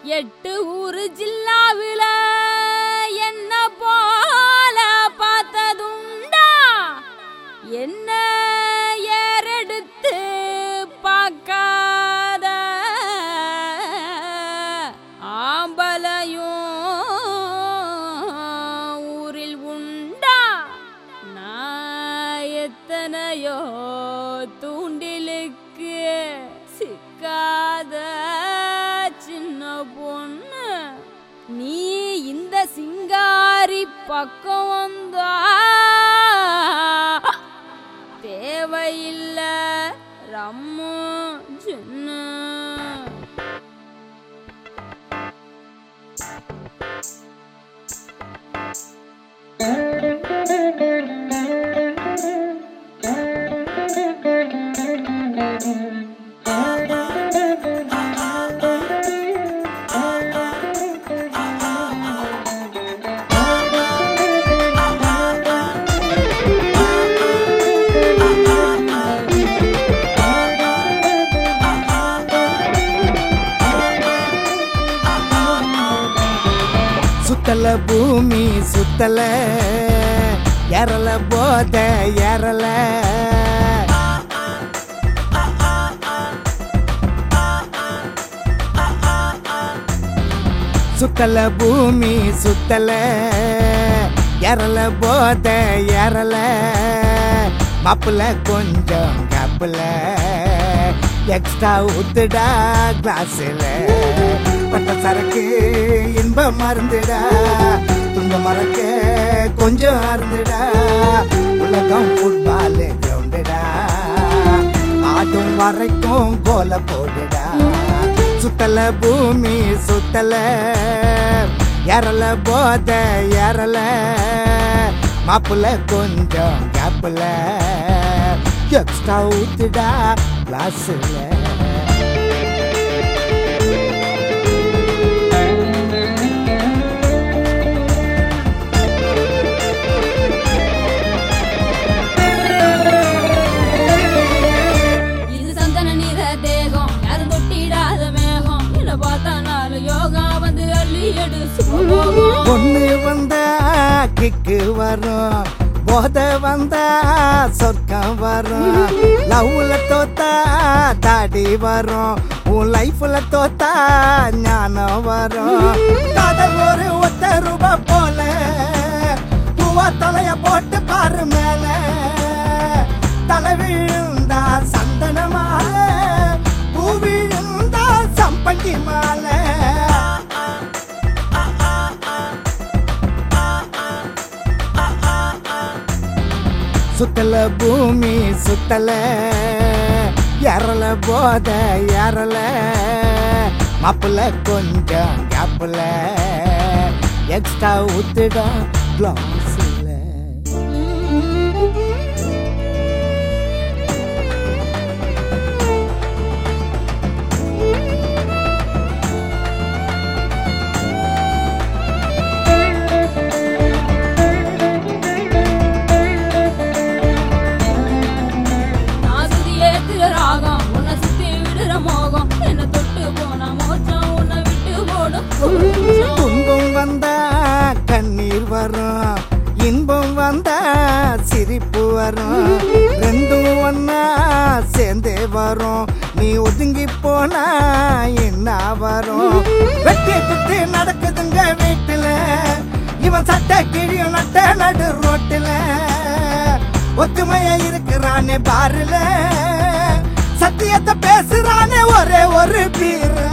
எட்டு ஊரு ஜில்லாவில என்ன போல பார்த்ததுண்டா என்ன ஏறெடுத்து பார்க்காத ஆம்பலையும் ஊரில் உண்டா நான் எத்தனையோ தூண்டிலுக்கு சிக்காத சின்ன பொண்ணு நீ இந்த சிங்காரி பக்கம் வந்தா தேவையில்ல ரம்மு சின்ன சுத்தல பூமி சுத்தல எரல போத எரல சுத்தல பூமி சுத்தல எரல போத எரல மாப்பிள்ள கொஞ்சம் கப்பல எக்ஸ்ட்ரா ஊத்துடா கிளாஸ்ல பட்ட சரக்கு இன்பம் மருந்துடா துன்ப மறக்க கொஞ்சம் அருந்துடா உலகம் ஃபுட்பால் கிரவுண்டுடா ஆடும் வரைக்கும் கோல போடுடா சுத்தல பூமி சுத்தல எரல போத எரல மாப்புல கொஞ்சம் கேப்புல எக்ஸ்ட்ரா ஊத்துடா கிளாஸ்ல இது சந்தன நிற தேகம் யாரும் தொட்டிடாத மேகம் என்ன பார்த்தா நாலு யோகா வந்து அள்ளி எடு சுகபோகம் பொண்ணு வந்தா கிக்கு வரும் போத வந்தா சொர்க்கம் வரும் லவ்ல தோத்தா தாடி வரும் உன் லைஃப்ல தோத்தா ஞானம் வரும் காதல் ஒரு ஒத்த ரூபாய் போல பூவா தலைய போட்டு பாரு மேல தலை விழுந்தா சந்தன மாலை பூ விழுந்தா சம்பங்கி மாலை சுத்தல பூமி சுத்தல எரல போத எரல மாப்பிள்ள கொஞ்சம் கேப்புல எக்ஸ்ட்ரா ஊத்துடா கிளாஸ்ல நான் சுத்தி ஏத்துற ராகம் உன்னை சுத்தி விடுற மோகம் என்ன தொட்டு போனா மோச்சம் உன்னை விட்டு போடும் கொஞ்சம். துன்பம் வந்தா கண்ணீர் வரும் இன்பம் வந்தா சிரிப்பு வரும் ரெண்டும் ஒன்னா சேர்ந்தே வரும் நீ ஒதுங்கி போனா என்ன வரும் வெட்டி குத்தி நடக்குதுங்க வீட்டுல இவன் சட்டை கிழியும் நட்ட நடு ரோட்டுல ஒத்துமையா இருக்கிறானே பாருல சத்தியத்தை பேசுறானே ஒரே ஒரு பீர்ல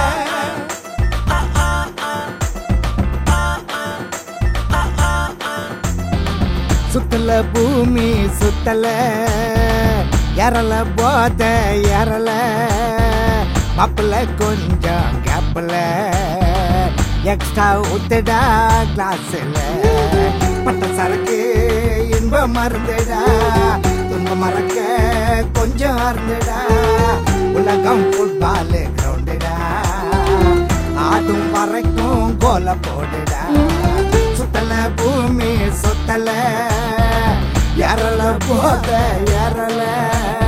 சுத்தல பூமி சுத்தல எரல போத எரல மாப்பிள்ள கொஞ்சம் கேப்பல எக்ஸ்ட்ரா ஊத்துடா கிளாஸ்ல பட்ட சரக்கு இன்பம் மருந்துடா துன்ப மறக்க கொஞ்சம் அருந்துடா உலகம் ஃபுட்பால் கிரவுண்டுடா ஆடும் வரைக்கும் கோல போடுடா சுத்தல பூமி சுத்தல எரல போத எரல